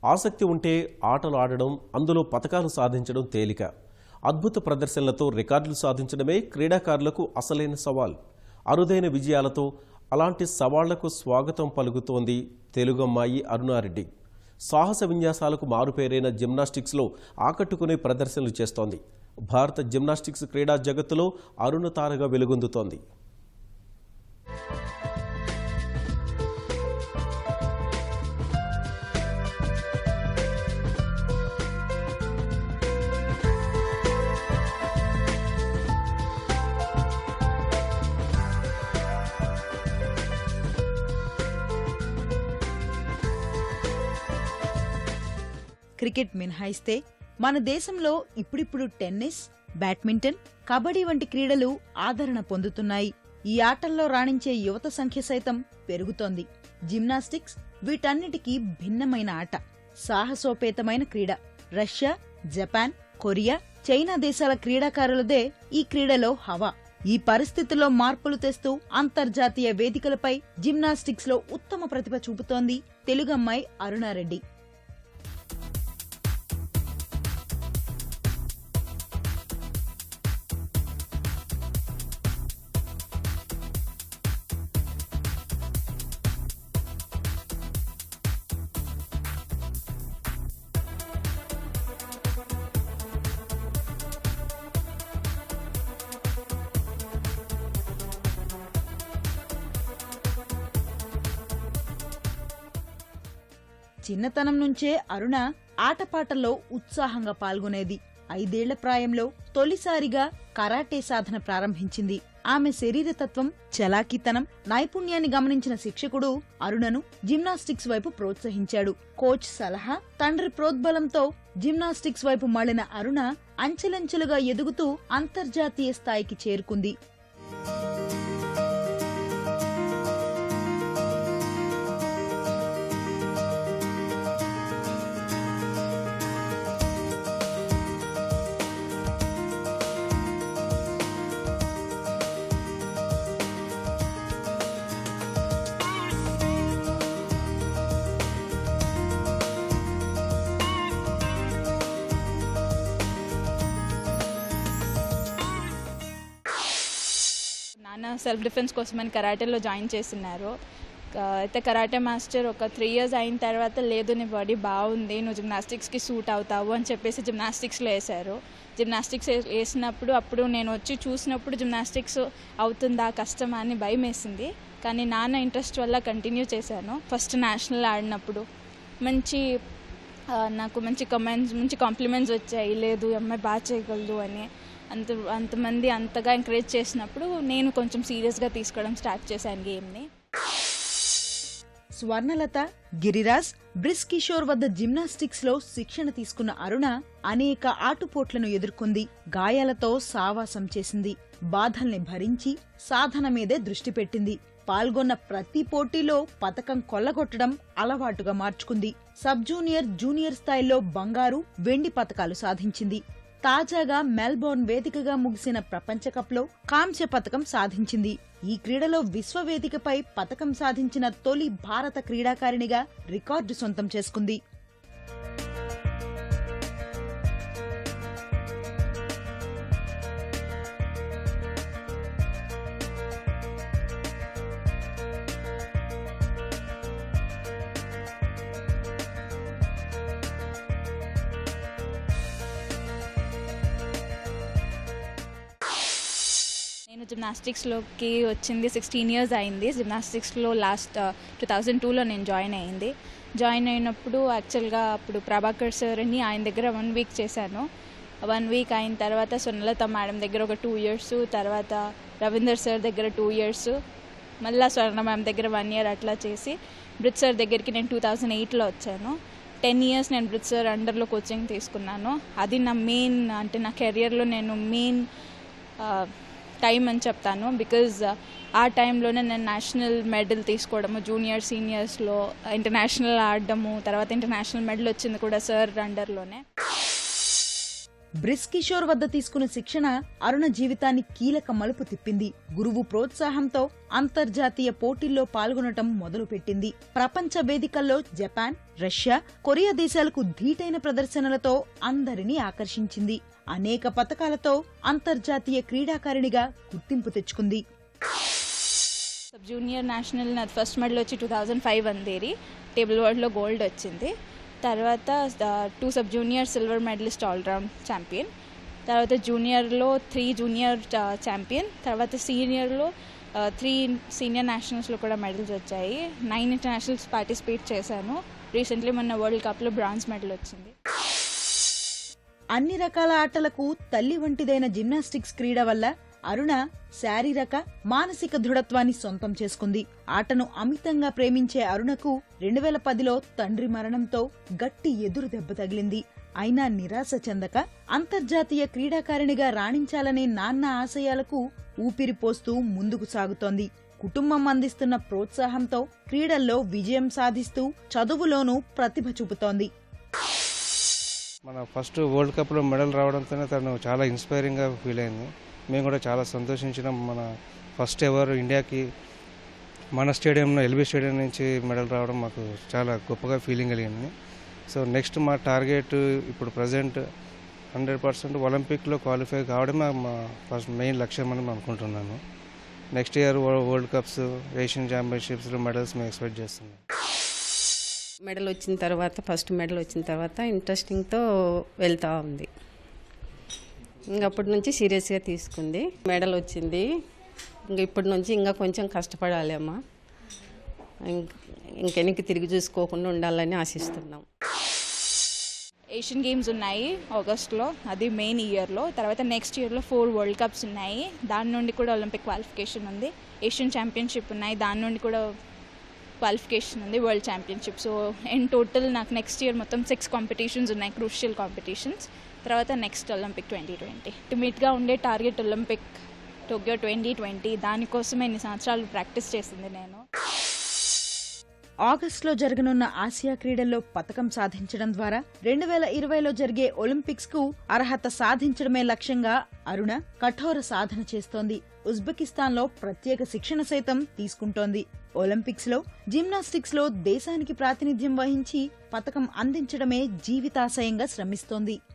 ఆసక్తి ఉంటే ఆటలు ఆడడం అందులో పథకాలు సాధించడం తేలిక అద్భుత ప్రదర్శనలతో రికార్డులు సాధించడమే క్రీడాకారులకు అసలైన సవాల్ అరుదైన విజయాలతో అలాంటి సవాళ్లకు స్వాగతం పలుకుతోంది తెలుగమ్మాయి అరుణారెడ్డి సాహస విన్యాసాలకు మారుపేరైన జిమ్నాస్టిక్స్లో ఆకట్టుకునే ప్రదర్శనలు చేస్తోంది భారత జిమ్నాస్టిక్స్ క్రీడా జగత్తులో అరుణ తారగా వెలుగొందుతోంది క్రికెట్ మినహాయిస్తే మన దేశంలో ఇప్పుడిప్పుడు టెన్నిస్ బ్యాడ్మింటన్ కబడ్డీ వంటి క్రీడలు ఆదరణ పొందుతున్నాయి ఈ ఆటల్లో రాణించే యువత సంఖ్య సైతం పెరుగుతోంది జిమ్నాస్టిక్స్ వీటన్నిటికీ భిన్నమైన ఆట సాహసోపేతమైన క్రీడ రష్యా జపాన్ కొరియా చైనా దేశాల క్రీడాకారులదే ఈ క్రీడలో హవా ఈ పరిస్థితుల్లో మార్పులు తెస్తూ అంతర్జాతీయ వేదికలపై జిమ్నాస్టిక్స్ లో ఉత్తమ ప్రతిభ చూపుతోంది తెలుగమ్మాయి అరుణారెడ్డి చిన్నతనం నుంచే అరుణ ఆటపాటల్లో ఉత్సాహంగా పాల్గొనేది ఐదేళ్ల ప్రాయంలో తొలిసారిగా కరాటే సాధన ప్రారంభించింది ఆమె శరీరతత్వం చలాకీతనం నైపుణ్యాన్ని గమనించిన శిక్షకుడు అరుణను జిమ్నాస్టిక్స్ వైపు ప్రోత్సహించాడు కోచ్ సలహా తండ్రి ప్రోద్బలంతో జిమ్నాస్టిక్స్ వైపు మళ్లిన అరుణ అంచెలంచెలుగా ఎదుగుతూ అంతర్జాతీయ స్థాయికి చేరుకుంది నాన్న సెల్ఫ్ డిఫెన్స్ కోసమని కరాటేలో జాయిన్ చేసినారు క- అయితే కరాటే మాస్టర్ ఒక త్రీ ఇయర్స్ అయిన తర్వాత లేదు నీ బాడీ బాగుంది నువ్వు జిమ్నాస్టిక్స్కి సూట్ అవుతావు అని చెప్పేసి జిమ్నాస్టిక్స్లో వేశారు జిమ్నాస్టిక్స్ వే- వేసినప్పుడు అప్పుడు నేను వచ్చి చూసినప్పుడు జిమ్నాస్టిక్స్ అవుతుందా కష్టమా అని భయం వేసింది కానీ నాన్న ఇంట్రెస్ట్ వల్ల కంటిన్యూ చేశాను ఫస్ట్ నేషనల్ ఆడినప్పుడు మంచి ఆ, నాకు మంచి కమెంట్స్ మంచి కాంప్లిమెంట్స్ వచ్చాయి లేదు ఈ అమ్మాయి బాగా చేయగలదు అని అంత అంతమంది అంతగా ఎంకరేజ్ చేసినప్పుడు నేను కొంచెం సీరియస్గా తీసుకోవడం స్టార్ట్ చేశాను గేమ్ని స్వర్ణలత గిరిరాజ్ బ్రిస్ కిషోర్ వద్ద జిమ్నాస్టిక్స్ లో శిక్షణ తీసుకున్న అరుణ అనేక ఆటుపోట్లను ఎదుర్కొంది గాయాలతో సావాసం చేసింది బాధల్ని భరించి సాధన మీదే దృష్టి పెట్టింది పాల్గొన్న ప్రతి పోటీలో పతకం కొల్లగొట్టడం అలవాటుగా మార్చుకుంది సబ్ జూనియర్ జూనియర్ స్థాయిలో బంగారు వెండి పతకాలు సాధించింది తాజాగా మెల్బోర్న్ వేదికగా ముగిసిన ప్రపంచ కప్లో కాంస్య పతకం సాధించింది ఈ క్రీడలో విశ్వవేదికపై పతకం సాధించిన తొలి భారత క్రీడాకారిణిగా రికార్డు సొంతం చేసుకుంది నేను జిమ్నాస్టిక్స్లోకి వచ్చింది సిక్స్టీన్ ఇయర్స్ అయింది జిమ్నాస్టిక్స్లో లాస్ట్ టూ థౌజండ్ టూలో నేను జాయిన్ అయ్యింది జాయిన్ అయినప్పుడు యాక్చువల్గా అప్పుడు ప్రభాకర్ సార్ అని ఆయన దగ్గర వన్ వీక్ చేశాను వన్ వీక్ అయిన తర్వాత సునలత మేడం దగ్గర ఒక టూ ఇయర్స్ తర్వాత రవీందర్ సార్ దగ్గర టూ ఇయర్స్ మళ్ళీ స్వర్ణ మ్యామ్ దగ్గర వన్ ఇయర్ అట్లా చేసి బ్రిత్ సార్ దగ్గరికి నేను టూ థౌజండ్ ఎయిట్లో వచ్చాను టెన్ ఇయర్స్ నేను బ్రిత్ సార్ అండర్లో కోచింగ్ తీసుకున్నాను అది నా మెయిన్ అంటే నా కెరియర్లో నేను మెయిన్ టైం అని చెప్తాను బికాజ్ ఆ టైంలోనే నేను నేషనల్ మెడల్ తీసుకోవడము జూనియర్ సీనియర్స్లో ఇంటర్నేషనల్ ఆడడము తర్వాత ఇంటర్నేషనల్ మెడల్ వచ్చింది కూడా సార్ అండర్లోనే బ్రిస్ కిషోర్ వద్ద తీసుకున్న శిక్షణ అరుణ జీవితాన్ని కీలక మలుపు తిప్పింది గురువు ప్రోత్సాహంతో అంతర్జాతీయ పోటీల్లో పాల్గొనటం మొదలుపెట్టింది ప్రపంచ వేదికల్లో జపాన్ రష్యా కొరియా దేశాలకు ధీటైన ప్రదర్శనలతో అందరినీ ఆకర్షించింది అనేక పథకాలతో అంతర్జాతీయ క్రీడాకారిణిగా గుర్తింపు తెచ్చుకుంది సబ్ జూనియర్ నేషనల్ నాది ఫస్ట్ మెడల్ వచ్చి టూ థౌజండ్ ఫైవ్ అందేరి టేబుల్ వరల్డ్లో గోల్డ్ వచ్చింది తర్వాత two sub junior silver medalist all round champion తర్వాత జూనియర్లో త్రీ జూనియర్ ఛాంపియన్ తర్వాత సీనియర్లో త్రీ సీనియర్ నేషనల్స్లో కూడా మెడల్స్ వచ్చాయి నైన్ ఇంటర్నేషనల్స్ పార్టిసిపేట్ చేశాను రీసెంట్లీ మొన్న వరల్డ్ కప్లో బ్రాంజ్ మెడల్ వచ్చింది అన్ని రకాల ఆటలకు తల్లి వంటిదైన జిమ్నాస్టిక్స్ క్రీడ వల్ల అరుణ శారీరక మానసిక దృఢత్వాన్ని సొంతం చేసుకుంది ఆటను అమితంగా ప్రేమించే అరుణకు రెండు వేల పదిలో తండ్రి మరణంతో గట్టి ఎదురు దెబ్బ తగిలింది అయినా నిరాశ చెందక అంతర్జాతీయ క్రీడాకారిణిగా రాణించాలనే నాన్న ఆశయాలకు ఊపిరి పోస్తూ ముందుకు సాగుతోంది కుటుంబం అందిస్తున్న ప్రోత్సాహంతో క్రీడల్లో విజయం సాధిస్తూ చదువులోనూ ప్రతిభ చూపుతోంది మన ఫస్ట్ వరల్డ్ కప్లో మెడల్ రావడంతోనే తను చాలా ఇన్స్పైరింగ్గా ఫీల్ అయింది మేము కూడా చాలా సంతోషించినాం మన ఫస్ట్ ఎవర్ ఇండియాకి మన స్టేడియంలో ఎల్బీ స్టేడియం నుంచి మెడల్ రావడం మాకు చాలా గొప్పగా ఫీలింగ్ కలిగింది సో నెక్స్ట్ మా టార్గెట్ ఇప్పుడు ప్రజెంట్ హండ్రెడ్ పర్సెంట్ ఒలింపిక్లో క్వాలిఫై కావడమే మా ఫస్ట్ మెయిన్ లక్ష్యం అని నేను అనుకుంటున్నాను next year world cups Asian ఛాంపియన్షిప్స్లో మెడల్స్ మేము ఎక్స్పెక్ట్ చేస్తున్నాం మెడల్ వచ్చిన తర్వాత ఫస్ట్ మెడల్ వచ్చిన తర్వాత ఇంట్రెస్టింగ్తో వెళ్తూ ఉంది ఇంకా అప్పటి నుంచి సీరియస్గా తీసుకుంది మెడల్ వచ్చింది ఇంకా ఇప్పటి నుంచి ఇంకా కొంచెం కష్టపడాలి అమ్మా ఇంక- ఇంకెనికి తిరిగి చూసుకోకుండా ఉండాలని ఆశిస్తున్నాం ఏషియన్ గేమ్స్ ఉన్నాయి ఆగస్ట్లో అది మెయిన్ ఇయర్లో తర్వాత నెక్స్ట్ ఇయర్లో ఫోర్ వరల్డ్ కప్స్ ఉన్నాయి దాని నుండి కూడా ఒలింపిక్ క్వాలిఫికేషన్ ఉంది ఏషియన్ ఛాంపియన్షిప్ ఉన్నాయి దాని నుండి కూడా క్వాలిఫికేషన్ ఉంది world championship so in total నాకు నెక్స్ట్ ఇయర్ మొత్తం సిక్స్ కాంపిటీషన్స్ ఉన్నాయి క్రూషియల్ కాంపిటీషన్స్ తర్వాత నెక్స్ట్ ఒలింపిక్ ట్వంటీ ట్వంటీ అల్టిమేట్గా ఉండే target Olympic Tokyo twenty twenty దానికోసమే ఇన్ని సంవత్సరాలు ప్రాక్టీస్ చేసింది నేను ఆగస్టులో జరగనున్న ఆసియా క్రీడల్లో పతకం సాధించడం ద్వారా రెండు వేల ఇరవైలో జరిగే ఒలింపిక్స్ కు అర్హత సాధించడమే లక్ష్యంగా అరుణ కఠోర సాధన చేస్తోంది ఉజ్బెకిస్తాన్ లో ప్రత్యేక శిక్షణ సైతం తీసుకుంటోంది ఒలింపిక్స్ లో జిమ్నాస్టిక్స్ లో దేశానికి ప్రాతినిధ్యం వహించి పతకం అందించడమే జీవితాశయంగా శ్రమిస్తోంది